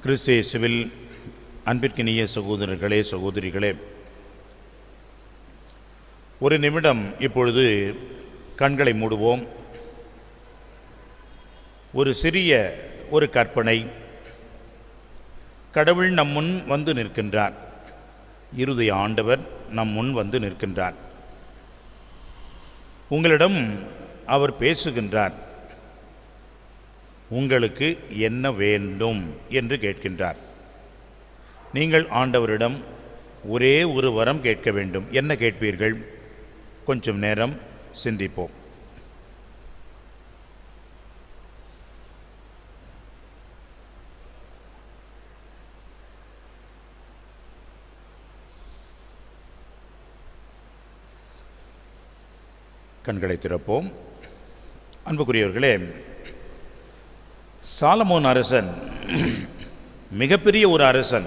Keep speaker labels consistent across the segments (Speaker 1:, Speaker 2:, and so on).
Speaker 1: கிறிஸ்து இயேசுவில் அன்பிற்கினிய சகோதரர்களே சகோதரிகளே ஒரு நிமிடம் இப்பொழுது கண்களை மூடுவோம் ஒரு சிறிய ஒரு கற்பனை கடவுள் நம் முன் வந்து நிற்கின்றார் இருதய ஆண்டவர் நம் முன் வந்து நிற்கின்றார் உங்களிடம் அவர் பேசுகின்றார் உங்களுக்கு என்ன வேண்டும் என்று கேட்கின்றார் நீங்கள் ஆண்டவரிடம் ஒரே ஒரு வரம் கேட்க வேண்டும் என்ன கேட்பீர்கள் கொஞ்சம் நேரம் சிந்திப்போம் கண்களை திறப்போம் அன்புக்குரியவர்களே சாலமோன் அரசன் மிகப்பெரிய ஒரு அரசன்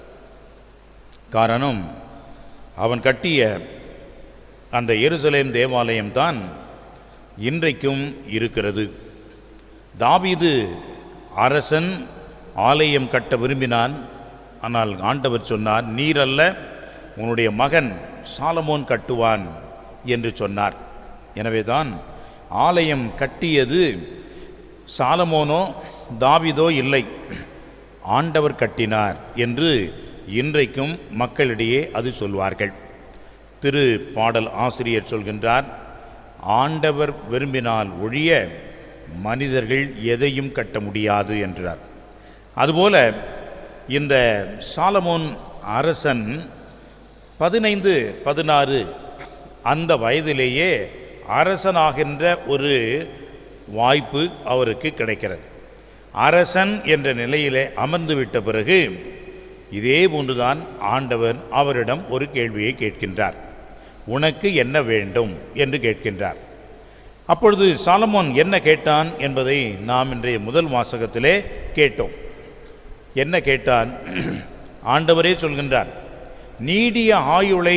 Speaker 1: காரணம் அவன் கட்டிய அந்த எருசலேம் தேவாலயம் தான் இன்றைக்கும் இருக்கிறது தாவீது அரசன் ஆலயம் கட்ட விரும்பினான் ஆனால் ஆண்டவர் சொன்னார் நீர் அல்ல உன்னுடைய மகன் சாலமோன் கட்டுவான் என்று சொன்னார் எனவேதான் ஆலயம் கட்டியது சாலமோனோ தாவிதோ இல்லை ஆண்டவர் கட்டினார் என்று இன்றைக்கும் மக்களிடையே அது சொல்வார்கள் திரு பாடல் ஆசிரியர் சொல்கின்றார் ஆண்டவர் விரும்பினால் ஒழிய மனிதர்கள் எதையும் கட்ட முடியாது என்றார் அதுபோல இந்த சாலமோன் அரசன் பதினைந்து பதினாறு அந்த வயதிலேயே அரசனாகின்ற ஒரு வாய்ப்பு அவருக்கு கிடைக்கிறது அரசன் என்ற நிலையிலே அமர்ந்து விட்ட பிறகு இதே போன்றுதான் ஆண்டவர் அவரிடம் ஒரு கேள்வியை கேட்கின்றார் உனக்கு என்ன வேண்டும் என்று கேட்கின்றார் அப்பொழுது சாலமோன் என்ன கேட்டான் என்பதை நாம் இன்றைய முதல் வாசகத்திலே கேட்டோம் என்ன கேட்டான் ஆண்டவரே சொல்கின்றார் நீடிய ஆயுளை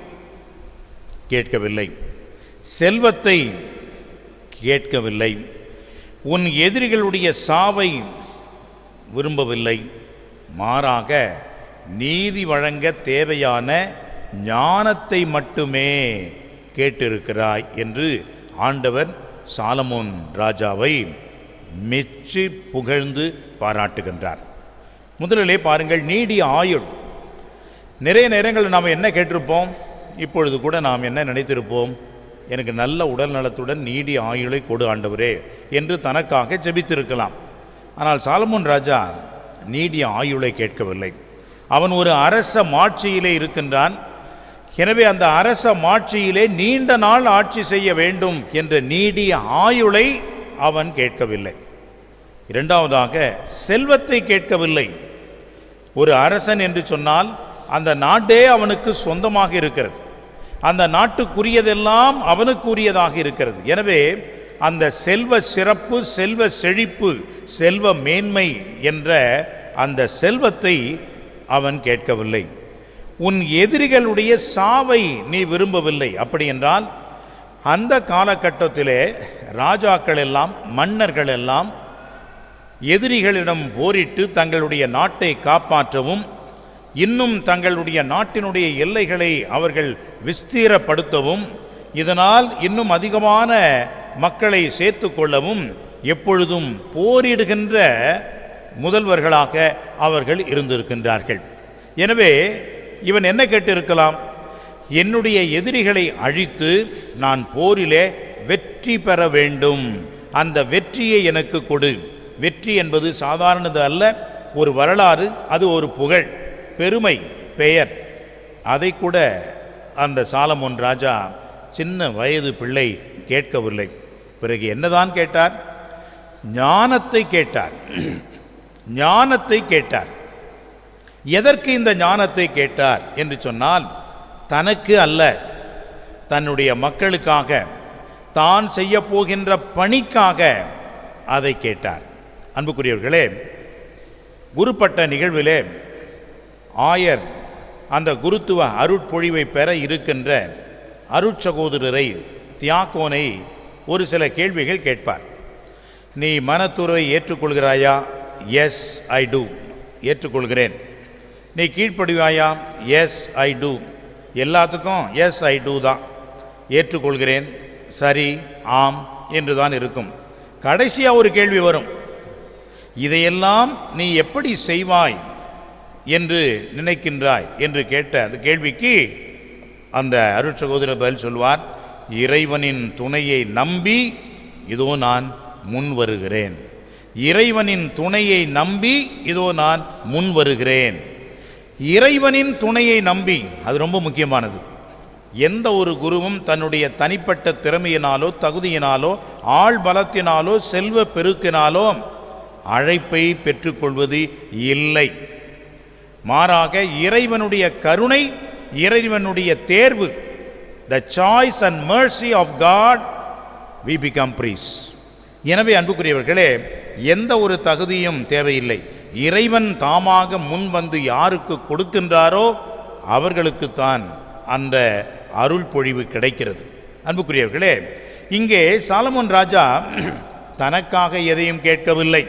Speaker 1: கேட்கவில்லை செல்வத்தை கேட்கவில்லை உன் எதிரிகளுடைய சாவை விரும்பவில்லை மாறாக நீதி வழங்க தேவையான ஞானத்தை மட்டுமே கேட்டிருக்கிறாய் என்று ஆண்டவர் சாலமோன் ராஜாவை மெச்சி புகழ்ந்து பாராட்டுகின்றார் முதலிலே பாருங்கள் நீடிய ஆயுள் நிறைய நேரங்களில் நாம் என்ன கேட்டிருப்போம் இப்பொழுது கூட நாம் என்ன நினைத்திருப்போம் எனக்கு நல்ல உடல் நலத்துடன் நீடிய ஆயுளை கொடு ஆண்டவரே என்று தனக்காக ஜெபித்திருக்கலாம் ஆனால் சாலமோன் ராஜா நீடிய ஆயுளை கேட்கவில்லை அவன் ஒரு அரச மாட்சியிலே இருக்கின்றான் எனவே அந்த அரச மாட்சியிலே நீண்ட நாள் ஆட்சி செய்ய வேண்டும் என்ற நீடிய ஆயுளை அவன் கேட்கவில்லை இரண்டாவதாக செல்வத்தை கேட்கவில்லை ஒரு அரசன் என்று சொன்னால் அந்த நாடே அவனுக்கு சொந்தமாக இருக்கிறது அந்த நாட்டுக்குரியதெல்லாம் அவனுக்குரியதாக இருக்கிறது எனவே அந்த செல்வ சிறப்பு செல்வ செழிப்பு செல்வ மேன்மை என்ற அந்த செல்வத்தை அவன் கேட்கவில்லை உன் எதிரிகளுடைய சாவை நீ விரும்பவில்லை அப்படி என்றால் அந்த காலகட்டத்திலே ராஜாக்கள் எல்லாம் மன்னர்கள் எல்லாம் எதிரிகளிடம் போரிட்டு தங்களுடைய நாட்டை காப்பாற்றவும் இன்னும் தங்களுடைய நாட்டினுடைய எல்லைகளை அவர்கள் விஸ்தீரப்படுத்தவும் இதனால் இன்னும் அதிகமான மக்களை சேர்த்து கொள்ளவும் எப்பொழுதும் போரிடுகின்ற முதல்வர்களாக அவர்கள் இருந்திருக்கின்றார்கள் எனவே இவன் என்ன கேட்டிருக்கலாம் என்னுடைய எதிரிகளை அழித்து நான் போரிலே வெற்றி பெற வேண்டும் அந்த வெற்றியை எனக்கு கொடு வெற்றி என்பது சாதாரணது அல்ல ஒரு வரலாறு அது ஒரு புகழ் பெருமை பெயர் அதை கூட அந்த சாலமோன் ராஜா சின்ன வயது பிள்ளை கேட்கவில்லை பிறகு என்னதான் கேட்டார் ஞானத்தை கேட்டார் ஞானத்தை கேட்டார் எதற்கு இந்த ஞானத்தை கேட்டார் என்று சொன்னால் தனக்கு அல்ல தன்னுடைய மக்களுக்காக தான் செய்ய போகின்ற பணிக்காக அதை கேட்டார் அன்புக்குரியவர்களே குருப்பட்ட நிகழ்விலே ஆயர் அந்த குருத்துவ அருட்பொழிவை பெற இருக்கின்ற அருட்சகோதரரை தியாக்கோனை ஒரு சில கேள்விகள் கேட்பார் நீ மனத்துறவை ஏற்றுக்கொள்கிறாயா எஸ் ஐ டூ ஏற்றுக்கொள்கிறேன் நீ கீழ்ப்படிவாயா எஸ் ஐ டூ எல்லாத்துக்கும் எஸ் ஐ டூ தான் ஏற்றுக்கொள்கிறேன் சரி ஆம் என்று தான் இருக்கும் கடைசியாக ஒரு கேள்வி வரும் இதையெல்லாம் நீ எப்படி செய்வாய் என்று நினைக்கின்றாய் என்று கேட்ட அந்த கேள்விக்கு அந்த அருட் சகோதரர் பதில் சொல்வார் இறைவனின் துணையை நம்பி இதோ நான் முன் வருகிறேன் இறைவனின் துணையை நம்பி இதோ நான் முன் வருகிறேன் இறைவனின் துணையை நம்பி அது ரொம்ப முக்கியமானது எந்த ஒரு குருவும் தன்னுடைய தனிப்பட்ட திறமையினாலோ தகுதியினாலோ ஆள் பலத்தினாலோ செல்வ பெருக்கினாலோ அழைப்பை பெற்றுக்கொள்வது இல்லை மாறாக இறைவனுடைய கருணை இறைவனுடைய தேர்வு the choice and mercy of God we become priests எனவே அன்புக்குரியவர்களே எந்த ஒரு தகுதியும் தேவையில்லை இறைவன் தாமாக முன் வந்து யாருக்கு கொடுக்கின்றாரோ அவர்களுக்குத்தான் அந்த அருள் பொழிவு கிடைக்கிறது அன்புக்குரியவர்களே இங்கே சாலமோன் ராஜா தனக்காக எதையும் கேட்கவில்லை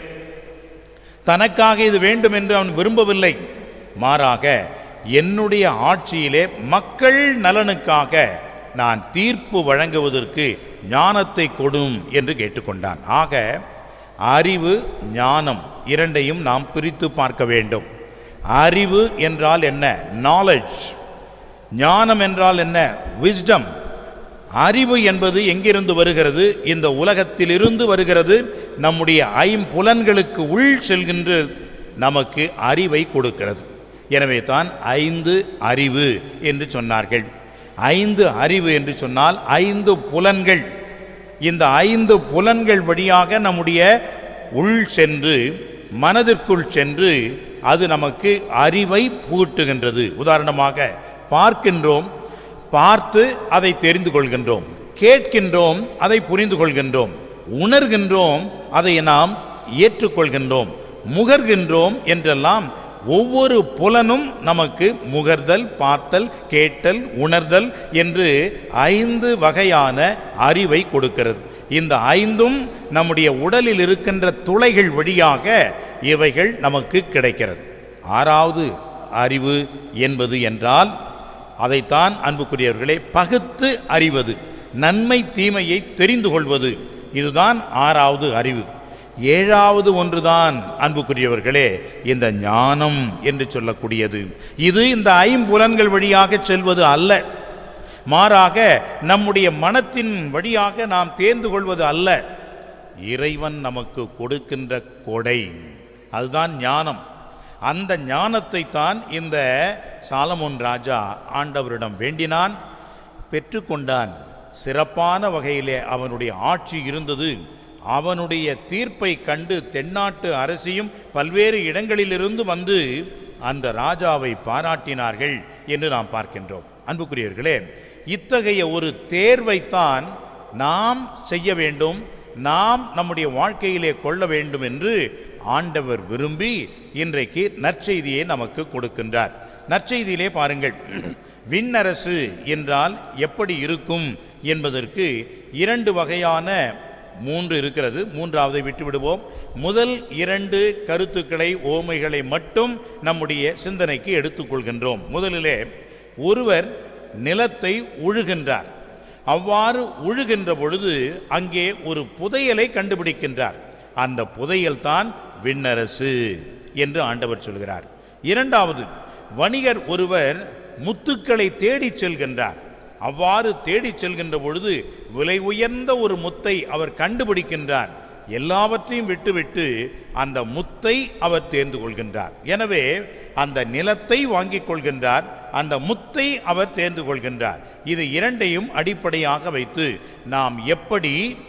Speaker 1: தனக்காக இது வேண்டும் என்று அவன் விரும்பவில்லை மாறாக என்னுடைய ஆட்சியிலே மக்கள் நலனுக்காக நான் தீர்ப்பு வழங்குவதற்கு ஞானத்தை கொடும் என்று கேட்டுக்கொண்டான் ஆக அறிவு ஞானம் இரண்டையும் நாம் பிரித்து பார்க்க வேண்டும் அறிவு என்றால் என்ன நாலேஜ் ஞானம் என்றால் என்ன விஸ்டம் அறிவு என்பது எங்கிருந்து வருகிறது இந்த உலகத்திலிருந்து வருகிறது நம்முடைய ஐம்புலன்களுக்கு உள் செல்கின்ற நமக்கு அறிவை கொடுக்கிறது எனவே தான் ஐந்து அறிவு என்று சொன்னார்கள் ஐந்து அறிவு என்று சொன்னால் ஐந்து புலன்கள் இந்த ஐந்து புலன்கள் வழியாக நம்முடைய உள் சென்று மனதிற்குள் சென்று அது நமக்கு அறிவை புகட்டுகின்றது உதாரணமாக பார்க்கின்றோம் பார்த்து அதை தெரிந்து கொள்கின்றோம் கேட்கின்றோம் அதை புரிந்து கொள்கின்றோம் உணர்கின்றோம் அதை நாம் ஏற்றுக்கொள்கின்றோம் முகர்கின்றோம் என்றெல்லாம் ஒவ்வொரு புலனும் நமக்கு முகர்தல் பார்த்தல் கேட்டல் உணர்தல் என்று ஐந்து வகையான அறிவை கொடுக்கிறது இந்த ஐந்தும் நம்முடைய உடலில் இருக்கின்ற துளைகள் வழியாக இவைகள் நமக்கு கிடைக்கிறது ஆறாவது அறிவு என்பது என்றால் அதைத்தான் அன்புக்குரியவர்களே பகுத்து அறிவது நன்மை தீமையை தெரிந்து கொள்வது இதுதான் ஆறாவது அறிவு ஏழாவது ஒன்றுதான் அன்புக்குரியவர்களே இந்த ஞானம் என்று சொல்லக்கூடியது இது இந்த ஐம்புலன்கள் வழியாக செல்வது அல்ல மாறாக நம்முடைய மனத்தின் வழியாக நாம் தேர்ந்து கொள்வது அல்ல இறைவன் நமக்கு கொடுக்கின்ற கொடை அதுதான் ஞானம் அந்த ஞானத்தை தான் இந்த சாலமோன் ராஜா ஆண்டவரிடம் வேண்டினான் பெற்றுக்கொண்டான் சிறப்பான வகையிலே அவனுடைய ஆட்சி இருந்தது அவனுடைய தீர்ப்பை கண்டு தென்னாட்டு அரசியும் பல்வேறு இடங்களிலிருந்து வந்து அந்த ராஜாவை பாராட்டினார்கள் என்று நாம் பார்க்கின்றோம் அன்புக்குரியவர்களே இத்தகைய ஒரு தேர்வைத்தான் நாம் செய்ய வேண்டும் நாம் நம்முடைய வாழ்க்கையிலே கொள்ள வேண்டும் என்று ஆண்டவர் விரும்பி இன்றைக்கு நற்செய்தியை நமக்கு கொடுக்கின்றார் நற்செய்தியிலே பாருங்கள் விண்ணரசு என்றால் எப்படி இருக்கும் என்பதற்கு இரண்டு வகையான மூன்று இருக்கிறது மூன்றாவதை விட்டு விடுவோம் முதல் இரண்டு கருத்துக்களை ஓமைகளை மட்டும் நம்முடைய சிந்தனைக்கு எடுத்துக்கொள்கின்றோம் முதலிலே ஒருவர் நிலத்தை உழுகின்றார் அவ்வாறு உழுகின்ற பொழுது அங்கே ஒரு புதையலை கண்டுபிடிக்கின்றார் அந்த புதையல் தான் விண்ணரசு என்று ஆண்டவர் சொல்கிறார் இரண்டாவது வணிகர் ஒருவர் முத்துக்களை தேடிச் செல்கின்றார் அவ்வாறு தேடிச் செல்கின்ற பொழுது விலை உயர்ந்த ஒரு முத்தை அவர் கண்டுபிடிக்கின்றார் எல்லாவற்றையும் விட்டுவிட்டு அந்த முத்தை அவர் தேர்ந்து கொள்கின்றார் எனவே அந்த நிலத்தை வாங்கிக் கொள்கின்றார் அந்த முத்தை அவர் தேர்ந்து கொள்கின்றார் இது இரண்டையும் அடிப்படையாக வைத்து நாம் எப்படி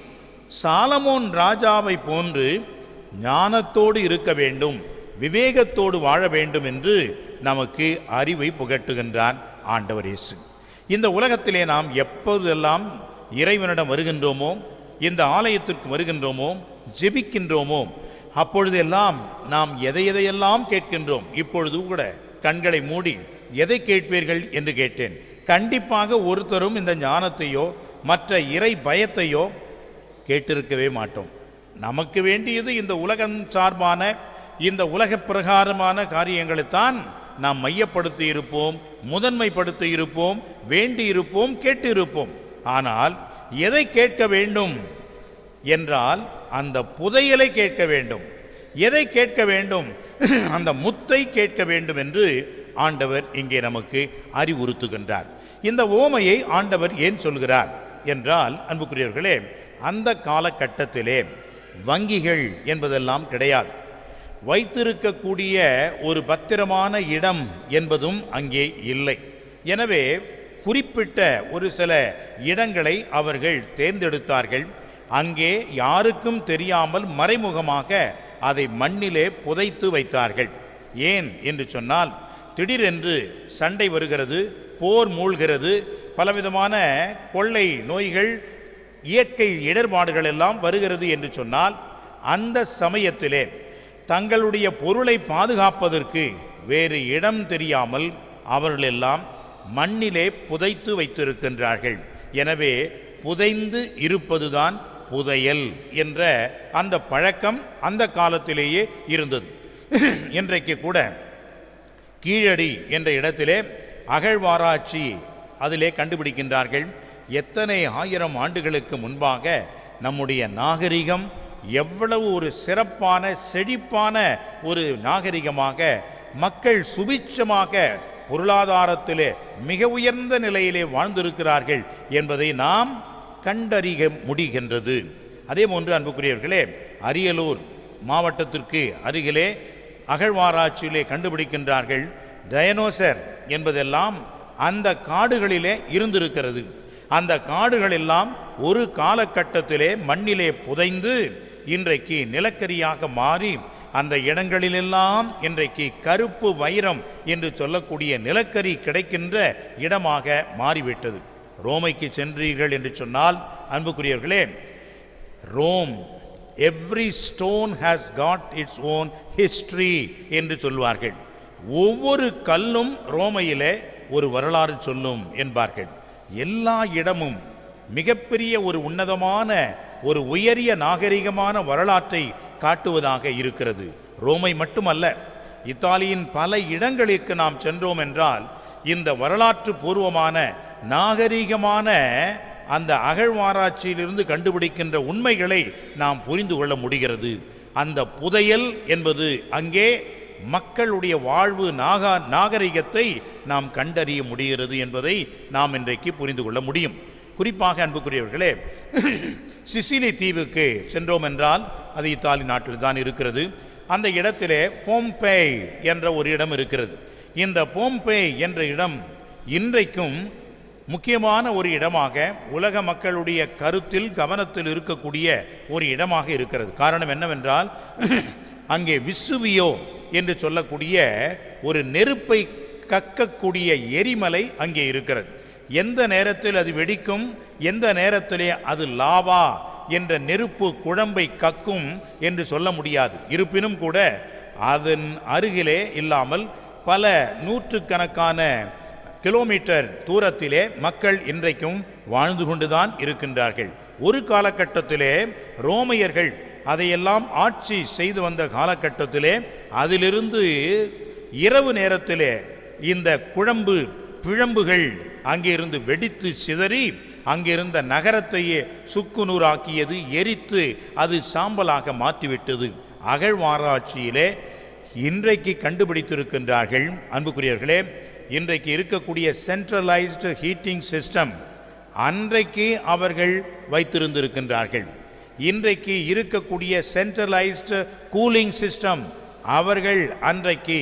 Speaker 1: சாலமோன் ராஜாவை போன்று ஞானத்தோடு இருக்க வேண்டும் விவேகத்தோடு வாழ வேண்டும் என்று நமக்கு அறிவை புகட்டுகின்றான் ஆண்டவர் இயேசு இந்த உலகத்திலே நாம் எப்பொழுதெல்லாம் இறைவனிடம் வருகின்றோமோ இந்த ஆலயத்திற்கு வருகின்றோமோ ஜெபிக்கின்றோமோ அப்பொழுதெல்லாம் நாம் எதை எதையெல்லாம் கேட்கின்றோம் இப்பொழுது கூட கண்களை மூடி எதை கேட்பீர்கள் என்று கேட்டேன் கண்டிப்பாக ஒருத்தரும் இந்த ஞானத்தையோ மற்ற இறை பயத்தையோ கேட்டிருக்கவே மாட்டோம் நமக்கு வேண்டியது இந்த உலகம் சார்பான இந்த உலக பிரகாரமான காரியங்களைத்தான் நாம் மையப்படுத்தி இருப்போம் முதன்மைப்படுத்தி இருப்போம் வேண்டி இருப்போம் கேட்டு இருப்போம் ஆனால் எதை கேட்க வேண்டும் என்றால் அந்த புதையலை கேட்க வேண்டும் எதை கேட்க வேண்டும் அந்த முத்தை கேட்க வேண்டும் என்று ஆண்டவர் இங்கே நமக்கு அறிவுறுத்துகின்றார் இந்த ஓமையை ஆண்டவர் ஏன் சொல்கிறார் என்றால் அன்புக்குரியவர்களே அந்த காலகட்டத்திலே வங்கிகள் என்பதெல்லாம் கிடையாது வைத்திருக்கக்கூடிய ஒரு பத்திரமான இடம் என்பதும் அங்கே இல்லை எனவே குறிப்பிட்ட ஒரு சில இடங்களை அவர்கள் தேர்ந்தெடுத்தார்கள் அங்கே யாருக்கும் தெரியாமல் மறைமுகமாக அதை மண்ணிலே புதைத்து வைத்தார்கள் ஏன் என்று சொன்னால் திடீரென்று சண்டை வருகிறது போர் மூழ்கிறது பலவிதமான கொள்ளை நோய்கள் இயற்கை இடர்பாடுகள் எல்லாம் வருகிறது என்று சொன்னால் அந்த சமயத்திலே தங்களுடைய பொருளை பாதுகாப்பதற்கு வேறு இடம் தெரியாமல் அவர்களெல்லாம் மண்ணிலே புதைத்து வைத்திருக்கின்றார்கள் எனவே புதைந்து இருப்பதுதான் புதையல் என்ற அந்த பழக்கம் அந்த காலத்திலேயே இருந்தது இன்றைக்கு கூட கீழடி என்ற இடத்திலே அகழ்வாராய்ச்சி அதிலே கண்டுபிடிக்கின்றார்கள் எத்தனை ஆயிரம் ஆண்டுகளுக்கு முன்பாக நம்முடைய நாகரிகம் எவ்வளவு ஒரு சிறப்பான செழிப்பான ஒரு நாகரிகமாக மக்கள் சுபிட்சமாக பொருளாதாரத்திலே மிக உயர்ந்த நிலையிலே வாழ்ந்திருக்கிறார்கள் என்பதை நாம் கண்டறிய முடிகின்றது அதே போன்று அன்புக்குரியவர்களே அரியலூர் மாவட்டத்திற்கு அருகிலே அகழ்வாராய்ச்சியிலே கண்டுபிடிக்கின்றார்கள் டயனோசர் என்பதெல்லாம் அந்த காடுகளிலே இருந்திருக்கிறது அந்த காடுகளெல்லாம் ஒரு காலகட்டத்திலே மண்ணிலே புதைந்து இன்றைக்கு நிலக்கரியாக மாறி அந்த இடங்களிலெல்லாம் இன்றைக்கு கருப்பு வைரம் என்று சொல்லக்கூடிய நிலக்கரி கிடைக்கின்ற இடமாக மாறிவிட்டது ரோமைக்கு சென்றீர்கள் என்று சொன்னால் அன்புக்குரியவர்களே Rome every stone has got its own history என்று சொல்வார்கள் ஒவ்வொரு கல்லும் ரோமையிலே ஒரு வரலாறு சொல்லும் என்பார்கள் எல்லா இடமும் மிகப்பெரிய ஒரு உன்னதமான ஒரு உயரிய நாகரிகமான வரலாற்றை காட்டுவதாக இருக்கிறது ரோமை மட்டுமல்ல இத்தாலியின் பல இடங்களுக்கு நாம் சென்றோம் என்றால் இந்த வரலாற்று பூர்வமான நாகரிகமான அந்த அகழ்வாராய்ச்சியிலிருந்து கண்டுபிடிக்கின்ற உண்மைகளை நாம் புரிந்து கொள்ள முடிகிறது அந்த புதையல் என்பது அங்கே மக்களுடைய வாழ்வு நாகா நாகரிகத்தை நாம் கண்டறிய முடிகிறது என்பதை நாம் இன்றைக்கு புரிந்து கொள்ள முடியும் குறிப்பாக அன்புக்குரியவர்களே சிசிலி தீவுக்கு சென்றோம் என்றால் அது இத்தாலி நாட்டில் தான் இருக்கிறது அந்த இடத்திலே போம்பே என்ற ஒரு இடம் இருக்கிறது இந்த போம்பே என்ற இடம் இன்றைக்கும் முக்கியமான ஒரு இடமாக உலக மக்களுடைய கருத்தில் கவனத்தில் இருக்கக்கூடிய ஒரு இடமாக இருக்கிறது காரணம் என்னவென்றால் அங்கே விசுவியோ என்று சொல்லக்கூடிய ஒரு நெருப்பை கக்கக்கூடிய எரிமலை அங்கே இருக்கிறது எந்த நேரத்தில் அது வெடிக்கும் எந்த நேரத்திலே அது லாவா என்ற நெருப்பு குழம்பை கக்கும் என்று சொல்ல முடியாது இருப்பினும் கூட அதன் அருகிலே இல்லாமல் பல நூற்றுக்கணக்கான கிலோமீட்டர் தூரத்திலே மக்கள் இன்றைக்கும் வாழ்ந்து கொண்டுதான் இருக்கின்றார்கள் ஒரு காலகட்டத்திலே ரோமையர்கள் அதையெல்லாம் ஆட்சி செய்து வந்த காலகட்டத்திலே அதிலிருந்து இரவு நேரத்திலே இந்த குழம்பு பிழம்புகள் அங்கிருந்து வெடித்து சிதறி அங்கிருந்த நகரத்தையே சுக்குநூறாக்கியது எரித்து அது சாம்பலாக மாற்றிவிட்டது அகழ்வாராய்ச்சியிலே இன்றைக்கு கண்டுபிடித்திருக்கின்றார்கள் அன்புக்குரியவர்களே இன்றைக்கு இருக்கக்கூடிய சென்ட்ரலைஸ்டு ஹீட்டிங் சிஸ்டம் அன்றைக்கு அவர்கள் வைத்திருந்திருக்கின்றார்கள் இன்றைக்கு இருக்கக்கூடிய சென்ட்ரலைஸ்டு கூலிங் சிஸ்டம் அவர்கள் அன்றைக்கு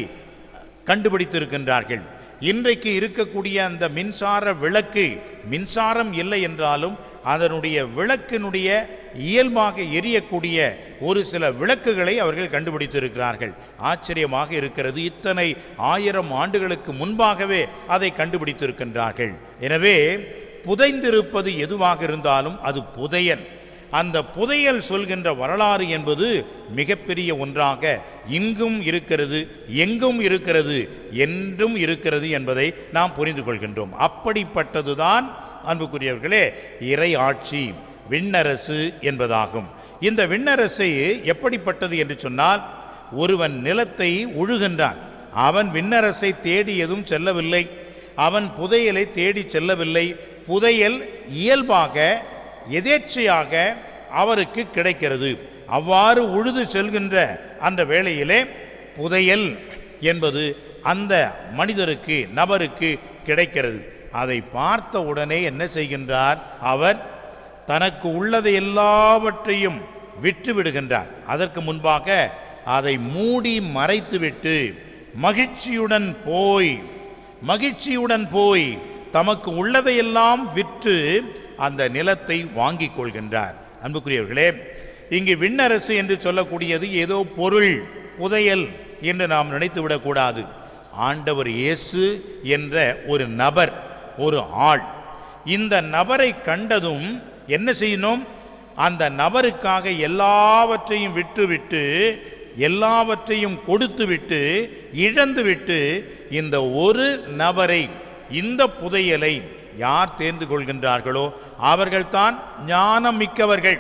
Speaker 1: கண்டுபிடித்திருக்கின்றார்கள் இன்றைக்கு இருக்கக்கூடிய அந்த மின்சார விளக்கு மின்சாரம் இல்லை என்றாலும் அதனுடைய விளக்கினுடைய இயல்பாக எரியக்கூடிய ஒரு சில விளக்குகளை அவர்கள் கண்டுபிடித்திருக்கிறார்கள் ஆச்சரியமாக இருக்கிறது இத்தனை ஆயிரம் ஆண்டுகளுக்கு முன்பாகவே அதை கண்டுபிடித்திருக்கின்றார்கள் எனவே புதைந்திருப்பது எதுவாக இருந்தாலும் அது புதையல் அந்த புதையல் சொல்கின்ற வரலாறு என்பது மிகப்பெரிய ஒன்றாக இங்கும் இருக்கிறது எங்கும் இருக்கிறது என்றும் இருக்கிறது என்பதை நாம் புரிந்து கொள்கின்றோம் அப்படிப்பட்டதுதான் அன்புக்குரியவர்களே இறை ஆட்சி விண்ணரசு என்பதாகும் இந்த விண்ணரசு எப்படிப்பட்டது என்று சொன்னால் ஒருவன் நிலத்தை உழுகின்றான் அவன் விண்ணரசை தேடியதும் செல்லவில்லை அவன் புதையலை தேடி செல்லவில்லை புதையல் இயல்பாக எதேச்சையாக அவருக்கு கிடைக்கிறது அவ்வாறு உழுது செல்கின்ற அந்த வேளையிலே புதையல் என்பது அந்த மனிதருக்கு நபருக்கு கிடைக்கிறது அதை பார்த்த உடனே என்ன செய்கின்றார் அவர் தனக்கு உள்ளதை எல்லாவற்றையும் விற்று விடுகின்றார் அதற்கு முன்பாக அதை மூடி மறைத்துவிட்டு மகிழ்ச்சியுடன் போய் மகிழ்ச்சியுடன் போய் தமக்கு உள்ளதையெல்லாம் விற்று அந்த நிலத்தை வாங்கிக் கொள்கின்றார் அன்புக்குரியவர்களே இங்கு விண்ணரசு என்று சொல்லக்கூடியது ஏதோ பொருள் புதையல் என்று நாம் நினைத்து விடக்கூடாது ஆண்டவர் இயேசு என்ற ஒரு நபர் ஒரு ஆள் இந்த நபரை கண்டதும் என்ன செய்யணும் அந்த நபருக்காக எல்லாவற்றையும் விட்டுவிட்டு எல்லாவற்றையும் கொடுத்துவிட்டு இழந்துவிட்டு இந்த ஒரு நபரை இந்த புதையலை யார் தேர்ந்து கொள்கின்றார்களோ அவர்கள்தான் ஞானம் மிக்கவர்கள்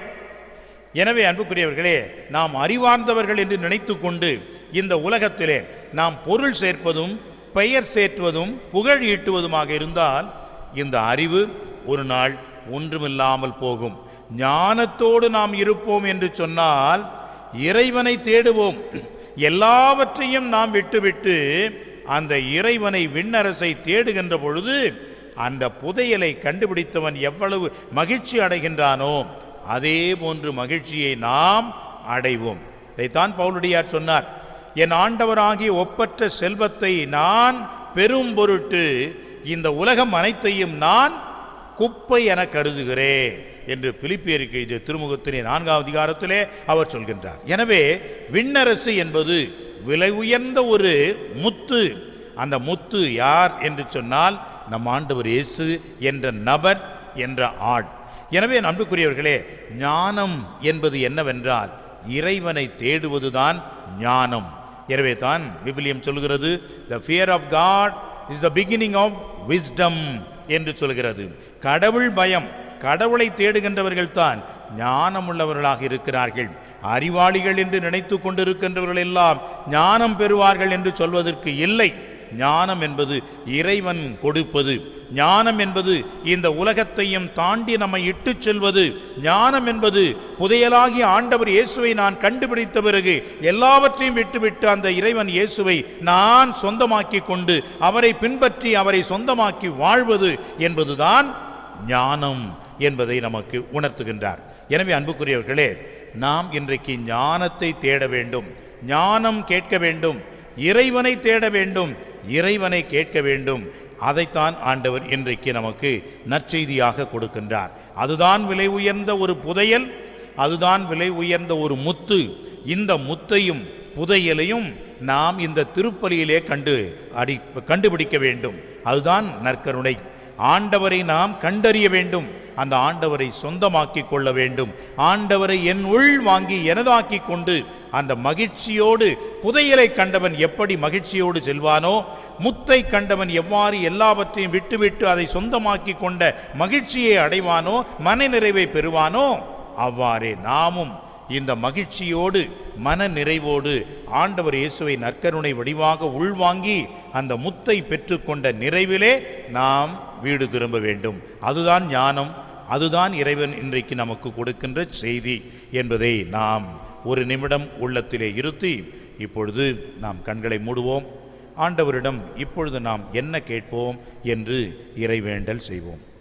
Speaker 1: எனவே அன்புக்குரியவர்களே நாம் அறிவார்ந்தவர்கள் என்று நினைத்து கொண்டு இந்த உலகத்திலே நாம் பொருள் சேர்ப்பதும் பெயர் சேர்த்துவதும் புகழ் ஈட்டுவதுமாக இருந்தால் இந்த அறிவு ஒரு நாள் ஒன்றுமில்லாமல் போகும் ஞானத்தோடு நாம் இருப்போம் என்று சொன்னால் இறைவனை தேடுவோம் எல்லாவற்றையும் நாம் விட்டுவிட்டு அந்த இறைவனை விண்ணரசை தேடுகின்ற பொழுது அந்த புதையலை கண்டுபிடித்தவன் எவ்வளவு மகிழ்ச்சி அடைகின்றானோ அதே போன்று மகிழ்ச்சியை நாம் அடைவோம் இதைத்தான் பவுலடியார் சொன்னார் என் ஆண்டவராகிய ஒப்பற்ற செல்வத்தை நான் பெரும் பொருட்டு இந்த உலகம் அனைத்தையும் நான் குப்பை என கருதுகிறேன் என்று பிலிப்பியருக்கு எழுதிய திருமுகத்திலே நான்காவது அதிகாரத்திலே அவர் சொல்கின்றார் எனவே விண்ணரசு என்பது விலை உயர்ந்த ஒரு முத்து அந்த முத்து யார் என்று சொன்னால் நம் ஆண்டவர் இயேசு என்ற நபர் என்ற ஆள் எனவே அன்புக்குரியவர்களே ஞானம் என்பது என்னவென்றால் இறைவனை தேடுவதுதான் ஞானம் எனவே தான் விபிலியம் சொல்கிறது the fear of God is the beginning of wisdom என்று சொல்கிறது கடவுள் பயம் கடவுளை தேடுகின்றவர்கள் தான் ஞானமுள்ளவர்களாக இருக்கிறார்கள் அறிவாளிகள் என்று நினைத்து கொண்டிருக்கின்றவர்கள் எல்லாம் ஞானம் பெறுவார்கள் என்று சொல்வதற்கு இல்லை ஞானம் என்பது இறைவன் கொடுப்பது ஞானம் என்பது இந்த உலகத்தையும் தாண்டி நம்மை இட்டுச் செல்வது ஞானம் என்பது புதையலாகி ஆண்டவர் இயேசுவை நான் கண்டுபிடித்த பிறகு எல்லாவற்றையும் விட்டுவிட்டு அந்த இறைவன் இயேசுவை நான் சொந்தமாக்கி கொண்டு அவரை பின்பற்றி அவரை சொந்தமாக்கி வாழ்வது என்பதுதான் ஞானம் என்பதை நமக்கு உணர்த்துகின்றார் எனவே அன்புக்குரியவர்களே நாம் இன்றைக்கு ஞானத்தை தேட வேண்டும் ஞானம் கேட்க வேண்டும் இறைவனை தேட வேண்டும் இறைவனை கேட்க வேண்டும் அதைத்தான் ஆண்டவர் இன்றைக்கு நமக்கு நற்செய்தியாக கொடுக்கின்றார் அதுதான் விலை உயர்ந்த ஒரு புதையல் அதுதான் விலை உயர்ந்த ஒரு முத்து இந்த முத்தையும் புதையலையும் நாம் இந்த திருப்பலியிலே கண்டு அடி கண்டுபிடிக்க வேண்டும் அதுதான் நற்கருணை ஆண்டவரை நாம் கண்டறிய வேண்டும் அந்த ஆண்டவரை சொந்தமாக்கி கொள்ள வேண்டும் ஆண்டவரை என் உள் வாங்கி எனதாக்கி கொண்டு அந்த மகிழ்ச்சியோடு புதையலை கண்டவன் எப்படி மகிழ்ச்சியோடு செல்வானோ முத்தை கண்டவன் எவ்வாறு எல்லாவற்றையும் விட்டுவிட்டு அதை சொந்தமாக்கி கொண்ட மகிழ்ச்சியை அடைவானோ மனநிறைவை பெறுவானோ அவ்வாறே நாமும் இந்த மகிழ்ச்சியோடு மன நிறைவோடு ஆண்டவர் இயேசுவை நற்கருணை வடிவாக உள்வாங்கி அந்த முத்தை பெற்றுக்கொண்ட நிறைவிலே நாம் வீடு திரும்ப வேண்டும் அதுதான் ஞானம் அதுதான் இறைவன் இன்றைக்கு நமக்கு கொடுக்கின்ற செய்தி என்பதை நாம் ஒரு நிமிடம் உள்ளத்திலே இருத்தி இப்பொழுது நாம் கண்களை மூடுவோம் ஆண்டவரிடம் இப்பொழுது நாம் என்ன கேட்போம் என்று இறைவேண்டல் செய்வோம்